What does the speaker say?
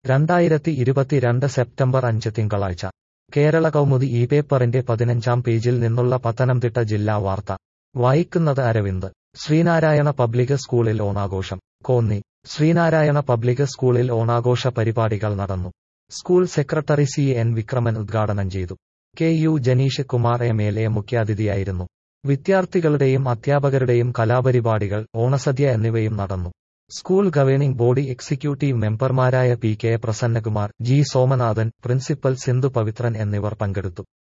രണ്ടായിരത്തി ഇരുപത്തിരണ്ട് സെപ്റ്റംബർ അഞ്ച് തിങ്കളാഴ്ച കേരള കൗമുദി ഈ പേപ്പറിന്റെ പതിനഞ്ചാം പേജിൽ നിന്നുള്ള പത്തനംതിട്ട ജില്ലാ വാർത്ത വായിക്കുന്നത് അരവിന്ദ് ശ്രീനാരായണ പബ്ലിക് സ്കൂളിൽ ഓണാഘോഷം കോന്നി ശ്രീനാരായണ പബ്ലിക് സ്കൂളിൽ ഓണാഘോഷ പരിപാടികൾ നടന്നു school secretary C N Vikraman ഉദ്ഘാടനം ചെയ്തു K U Janeesh Kumar M L A മുഖ്യാതിഥിയായിരുന്നു വിദ്യാർത്ഥികളുടെയും അധ്യാപകരുടെയും കലാപരിപാടികൾ ഓണസദ്യ എന്നിവയും നടന്നു സ്കൂൾ ഗവേണിംഗ് ബോഡി എക്സിക്യൂട്ടീവ് മെമ്പർമാരായ P K Prasannakumar G Somanathan principal Sindhu Pavithran എന്നിവർ പങ്കെടുത്തു